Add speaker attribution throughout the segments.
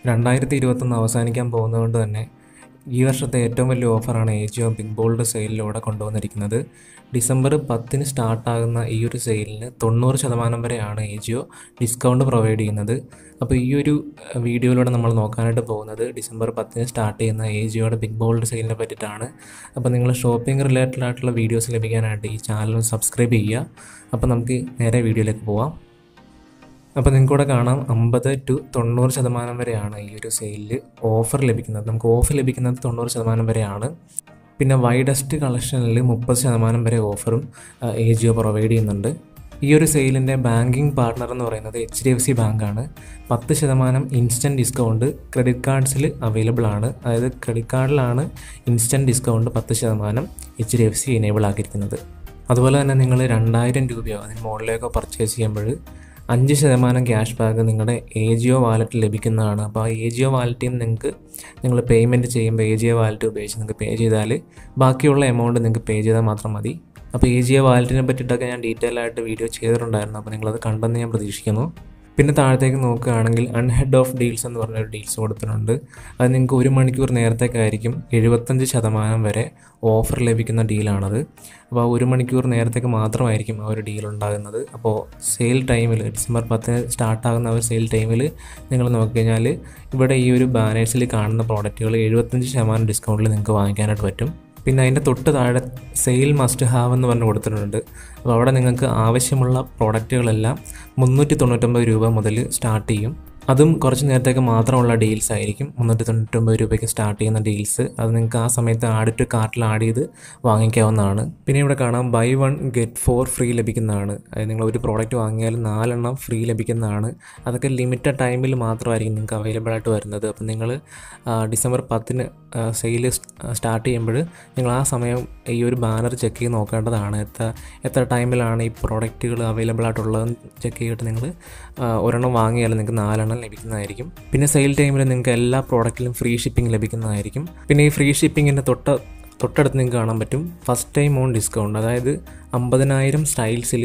Speaker 1: രണ്ടായിരത്തി ഇരുപത്തൊന്ന് അവസാനിക്കാൻ പോകുന്നതുകൊണ്ട് തന്നെ ഈ വർഷത്തെ ഏറ്റവും വലിയ ഓഫറാണ് ഏജിയോ ബിഗ് ബോൾഡ് സെയിലിലൂടെ കൊണ്ടുവന്നിരിക്കുന്നത് ഡിസംബർ പത്തിന് സ്റ്റാർട്ടാകുന്ന ഈ ഒരു സെയിലിന് തൊണ്ണൂറ് ശതമാനം വരെയാണ് ഏജിയോ ഡിസ്കൗണ്ട് പ്രൊവൈഡ് ചെയ്യുന്നത് അപ്പോൾ ഈ ഒരു അഹ്, വീഡിയോയിലൂടെ നമ്മൾ നോക്കാനായിട്ട് പോകുന്നത് ഡിസംബർ പത്തിന് സ്റ്റാർട്ട് ചെയ്യുന്ന ഏജിയോയുടെ ബിഗ് ബോൾഡ് സെയിലിനെ പറ്റിയിട്ടാണ് അപ്പോൾ നിങ്ങൾ ഷോപ്പിംഗ് റിലേറ്റഡ് ആയിട്ടുള്ള വീഡിയോസ് ലഭിക്കാനായിട്ട് ഈ ചാനൽ സബ്സ്ക്രൈബ് ചെയ്യുക അപ്പോൾ നമുക്ക് നേരെ വീഡിയോയിലേക്ക് പോവാം അപ്പോൾ നിങ്ങൾക്ക് ഇവിടെ കാണാം അമ്പത് ടു തൊണ്ണൂറ് ശതമാനം വരെയാണ് ഈ ഒരു സെയിലിൽ ഓഫർ ലഭിക്കുന്നത് നമുക്ക് ഓഫർ ലഭിക്കുന്നത് തൊണ്ണൂറ് ശതമാനം വരെയാണ് പിന്നെ വൈഡസ്റ്റ് കളക്ഷനിൽ മുപ്പത് ശതമാനം വരെ ഓഫറും എ ജിയോ പ്രൊവൈഡ് ചെയ്യുന്നുണ്ട് ഈ ഒരു സെയിലിൻ്റെ ബാങ്കിങ് പാർട്ണർ എന്ന് പറയുന്നത് എച്ച് ഡി എഫ് സി ബാങ്കാണ് പത്ത് ശതമാനം ഇൻസ്റ്റൻറ്റ് ഡിസ്കൗണ്ട് ക്രെഡിറ്റ് കാർഡ്സിൽ അവൈലബിൾ ആണ് അതായത് ക്രെഡിറ്റ് കാർഡിലാണ് ഇൻസ്റ്റൻറ്റ് ഡിസ്കൗണ്ട് പത്ത് ശതമാനം H D F C enable ആക്കിയിരിക്കുന്നത് അതുപോലെ തന്നെ നിങ്ങൾ രണ്ടായിരം രൂപയോ അതിന് മുകളിലേക്കോ പർച്ചേസ് ചെയ്യുമ്പോൾ അഞ്ച് ശതമാനം ക്യാഷ് ബാക്ക് നിങ്ങളുടെ എ ജിയോ വാലറ്റിൽ ലഭിക്കുന്നതാണ് അപ്പോൾ ആ എ ജിയോ വാലറ്റിൽ നിന്ന് നിങ്ങൾക്ക് നിങ്ങൾ പേയ്മെൻറ്റ് ചെയ്യുമ്പോൾ എ ജിയോ വാലറ്റ് ഉപയോഗിച്ച് നിങ്ങൾക്ക് പേ ചെയ്താൽ ബാക്കിയുള്ള എമൗണ്ട് നിങ്ങൾക്ക് പേ ചെയ്താൽ മാത്രം മതി അപ്പോൾ എ ജിയോ വാലറ്റിനെ പറ്റിയിട്ടൊക്കെ ഞാൻ ഡീറ്റെയിൽ ആയിട്ട് വീഡിയോ ചെയ്തിട്ടുണ്ടായിരുന്നു അപ്പോൾ നിങ്ങളത് കണ്ടെന്ന് ഞാൻ പ്രതീക്ഷിക്കുന്നു പിന്നെ താഴത്തേക്ക് നോക്കുകയാണെങ്കിൽ അൺഹെഡ് ഓഫ് ഡീൽസ് എന്ന് പറഞ്ഞൊരു ഡീൽസ് കൊടുത്തിട്ടുണ്ട് അത് നിങ്ങൾക്ക് ഒരു മണിക്കൂർ നേരത്തേക്കായിരിക്കും എഴുപത്തഞ്ച് ശതമാനം വരെ ഓഫർ ലഭിക്കുന്ന ഡീലാണത് അപ്പോൾ ആ ഒരു മണിക്കൂർ നേരത്തേക്ക് മാത്രമായിരിക്കും ആ ഒരു ഡീൽ ഉണ്ടാകുന്നത് അപ്പോൾ സെയിൽ ടൈമിൽ ഡിസംബർ പത്തിന് സ്റ്റാർട്ടാകുന്ന ആ ഒരു സെയിൽ ടൈമിൽ നിങ്ങൾ നോക്കിക്കഴിഞ്ഞാൽ ഇവിടെ ഈ ഒരു ബാനേഴ്സിൽ കാണുന്ന പ്രോഡക്റ്റുകൾ എഴുപത്തഞ്ച് ശതമാനം ഡിസ്കൗണ്ടിൽ നിങ്ങൾക്ക് വാങ്ങിക്കാനായിട്ട് പറ്റും പിന്നെ അതിൻ്റെ തൊട്ട് താഴെ സെയിൽ മസ്റ്റ് ഹാവ് എന്ന് പറഞ്ഞ് കൊടുത്തിട്ടുണ്ട് അപ്പോൾ അവിടെ നിങ്ങൾക്ക് ആവശ്യമുള്ള പ്രോഡക്റ്റുകളെല്ലാം മുന്നൂറ്റി തൊണ്ണൂറ്റൊമ്പത് രൂപ മുതൽ സ്റ്റാർട്ട് ചെയ്യും അതും കുറച്ച് നേരത്തേക്ക് മാത്രമുള്ള ഡീൽസ് ആയിരിക്കും മുന്നൂറ്റി തൊണ്ണൂറ്റൊമ്പത് രൂപയ്ക്ക് സ്റ്റാർട്ട് ചെയ്യുന്ന ഡീൽസ് അത് നിങ്ങൾക്ക് ആ സമയത്ത് ആഡ് ടു കാർട്ടിൽ ആഡ് ചെയ്ത് വാങ്ങിക്കാവുന്നതാണ് പിന്നെ ഇവിടെ കാണാം buy one get four free ലഭിക്കുന്നതാണ് അതായത് നിങ്ങൾ ഒരു പ്രോഡക്റ്റ് വാങ്ങിയാൽ നാലെണ്ണം ഫ്രീ ലഭിക്കുന്നതാണ് അതൊക്കെ ലിമിറ്റഡ് ടൈമിൽ മാത്രമായിരിക്കും നിങ്ങൾക്ക് അവൈലബിൾ ആയിട്ട് വരുന്നത് അപ്പോൾ നിങ്ങൾ ഡിസംബർ പത്തിന് സെയിൽ സ്റ്റാർട്ട് ചെയ്യുമ്പോൾ നിങ്ങൾ ആ സമയം ഈ ഒരു ബാനർ ചെക്ക് ചെയ്ത് നോക്കേണ്ടതാണ് എത്ര എത്ര ടൈമിലാണ് ഈ പ്രോഡക്റ്റുകൾ അവൈലബിൾ ആയിട്ടുള്ളതെന്ന് ചെക്ക് ചെയ്തിട്ട് നിങ്ങൾ ഒരെണ്ണം വാങ്ങിയാൽ നിങ്ങൾക്ക് നാലെണ്ണം ലഭിക്കുന്നതായിരിക്കും പിന്നെ സെയിൽ ടൈമിൽ നിങ്ങൾക്ക് എല്ലാ പ്രോഡക്റ്റിലും ഫ്രീ ഷിപ്പിംഗ് ലഭിക്കുന്നതായിരിക്കും പിന്നെ ഈ ഫ്രീ ഷിപ്പിങ്ങിൻ്റെ തൊട്ട് തൊട്ടടുത്ത് നിങ്ങൾക്ക് കാണാൻ പറ്റും ഫസ്റ്റ് ടൈം ഓൺ ഡിസ്കൗണ്ട് അതായത് അമ്പതിനായിരം സ്റ്റൈൽസിൽ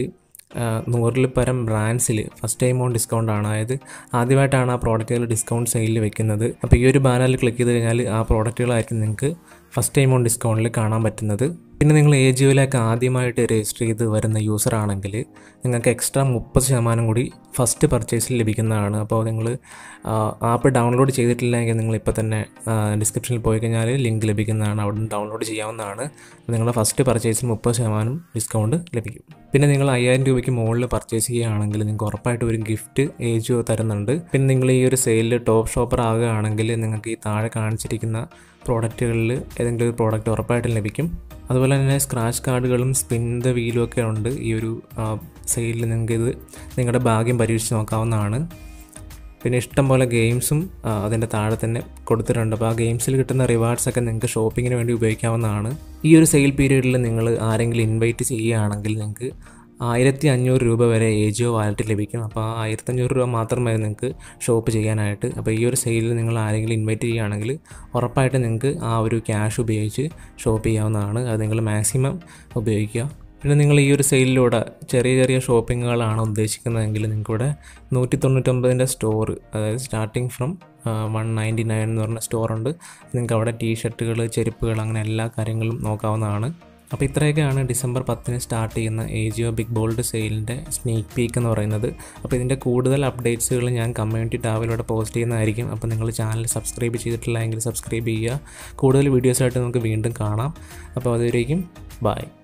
Speaker 1: നൂറിൽ പരം ബ്രാൻഡ്സിൽ ഫസ്റ്റ് ടൈം ഓൺ ഡിസ്കൗണ്ട് ആണ് അതായത് ആദ്യമായിട്ടാണ് ആ പ്രോഡക്റ്റുകൾ ഡിസ്കൗണ്ട് സെയിലിൽ വെക്കുന്നത് അപ്പോൾ ഈ ഒരു ബാനറിൽ ക്ലിക്ക് ചെയ്ത് കഴിഞ്ഞാൽ ആ പ്രോഡക്റ്റുകളായിരിക്കും നിങ്ങൾക്ക് ഫസ്റ്റ് ടൈം ഓൺ ഡിസ്കൗണ്ടിൽ കാണാൻ പറ്റുന്നത് പിന്നെ നിങ്ങൾ എ ജിയോയിലേക്ക് ആദ്യമായിട്ട് രജിസ്റ്റർ ചെയ്ത് വരുന്ന യൂസർ ആണെങ്കിൽ നിങ്ങൾക്ക് എക്സ്ട്രാ മുപ്പത് ശതമാനം കൂടി ഫസ്റ്റ് പർച്ചേസിൽ ലഭിക്കുന്നതാണ് അപ്പോൾ നിങ്ങൾ ആപ്പ് ഡൗൺലോഡ് ചെയ്തിട്ടില്ലെങ്കിൽ നിങ്ങൾ ഇപ്പോൾ തന്നെ ഡിസ്ക്രിപ്ഷനിൽ പോയി കഴിഞ്ഞാൽ ലിങ്ക് ലഭിക്കുന്നതാണ് അവിടെ നിന്ന് ഡൗൺലോഡ് ചെയ്യാവുന്നതാണ് അപ്പോൾ നിങ്ങളുടെ ഫസ്റ്റ് പർച്ചേസിൽ മുപ്പത് ശതമാനം ഡിസ്കൗണ്ട് ലഭിക്കും പിന്നെ നിങ്ങൾ അയ്യായിരം രൂപയ്ക്ക് മുകളിൽ പർച്ചേസ് ചെയ്യുകയാണെങ്കിൽ നിങ്ങൾക്ക് ഉറപ്പായിട്ട് ഒരു ഗിഫ്റ്റ് ഏജോ തരുന്നുണ്ട് പിന്നെ നിങ്ങൾ ഈ ഒരു സെയിലിൽ ടോപ്പ് ഷോപ്പർ ആകുകയാണെങ്കിൽ നിങ്ങൾക്ക് ഈ താഴെ കാണിച്ചിരിക്കുന്ന പ്രോഡക്റ്റുകളിൽ ഏതെങ്കിലും ഒരു പ്രോഡക്റ്റ് ഉറപ്പായിട്ടും ലഭിക്കും അതുപോലെ തന്നെ സ്ക്രാച്ച് കാർഡുകളും സ്പിൻ ദ വീലും ഒക്കെ ഉണ്ട് ഈ ഒരു സെയിലിൽ നിങ്ങൾക്ക് ഇത് നിങ്ങളുടെ ഭാഗ്യം പരീക്ഷിച്ച് നോക്കാവുന്നതാണ് പിന്നെ ഇഷ്ടം പോലെ ഗെയിംസും അതിൻ്റെ താഴെ തന്നെ കൊടുത്തിട്ടുണ്ട് അപ്പോൾ ആ ഗെയിംസിൽ കിട്ടുന്ന റിവാർഡ്സ് ഒക്കെ നിങ്ങൾക്ക് ഷോപ്പിങ്ങിന് വേണ്ടി ഉപയോഗിക്കാവുന്നതാണ് ഈ ഒരു സെയിൽ പീരീഡിൽ നിങ്ങൾ ആരെങ്കിലും ഇൻവൈറ്റ് ചെയ്യുകയാണെങ്കിൽ നിങ്ങൾക്ക് ആയിരത്തി അഞ്ഞൂറ് രൂപ വരെ ഏജിയോ വാലറ്റ് ലഭിക്കും അപ്പോൾ ആ ആയിരത്തഞ്ഞൂറ് രൂപ മാത്രം മതി നിങ്ങൾക്ക് ഷോപ്പ് ചെയ്യാനായിട്ട് അപ്പോൾ ഈ ഒരു സെയിലിൽ നിങ്ങൾ ആരെങ്കിലും ഇൻവൈറ്റ് ചെയ്യുകയാണെങ്കിൽ ഉറപ്പായിട്ട് നിങ്ങൾക്ക് ആ ഒരു ക്യാഷ് ഉപയോഗിച്ച് ഷോപ്പ് ചെയ്യാവുന്നതാണ് അത് നിങ്ങൾ മാക്സിമം ഉപയോഗിക്കുക പിന്നെ നിങ്ങൾ ഈ ഒരു സെയിലിലൂടെ ചെറിയ ചെറിയ ഷോപ്പിങ്ങുകളാണ് ഉദ്ദേശിക്കുന്നതെങ്കിൽ നിങ്ങൾക്കിവിടെ നൂറ്റി തൊണ്ണൂറ്റൊമ്പതിൻ്റെ സ്റ്റോർ അതായത് starting from one ninety nine എന്ന് പറഞ്ഞ സ്റ്റോറുണ്ട് നിങ്ങൾക്ക് അവിടെ ടീ ഷർട്ടുകൾ ചെരുപ്പുകൾ അങ്ങനെ എല്ലാ കാര്യങ്ങളും നോക്കാവുന്നതാണ് അപ്പോൾ ഇത്രയൊക്കെയാണ് ഡിസംബർ പത്തിന് സ്റ്റാർട്ട് ചെയ്യുന്ന ഏജിയോ ബിഗ് ബോൾഡ് സെയിലിൻ്റെ സ്നീക്ക് പീക്ക് എന്ന് പറയുന്നത് അപ്പോൾ ഇതിൻ്റെ കൂടുതൽ അപ്ഡേറ്റ്സുകൾ ഞാൻ കമ്മ്യൂണിറ്റി ടാബിലൂടെ പോസ്റ്റ് ചെയ്യുന്നതായിരിക്കും അപ്പോൾ നിങ്ങൾ ചാനൽ സബ്സ്ക്രൈബ് ചെയ്തിട്ടില്ല എങ്കിൽ സബ്സ്ക്രൈബ് ചെയ്യുക കൂടുതൽ വീഡിയോസായിട്ട് നമുക്ക് വീണ്ടും കാണാം അപ്പോൾ അതുവരേക്കും ബൈ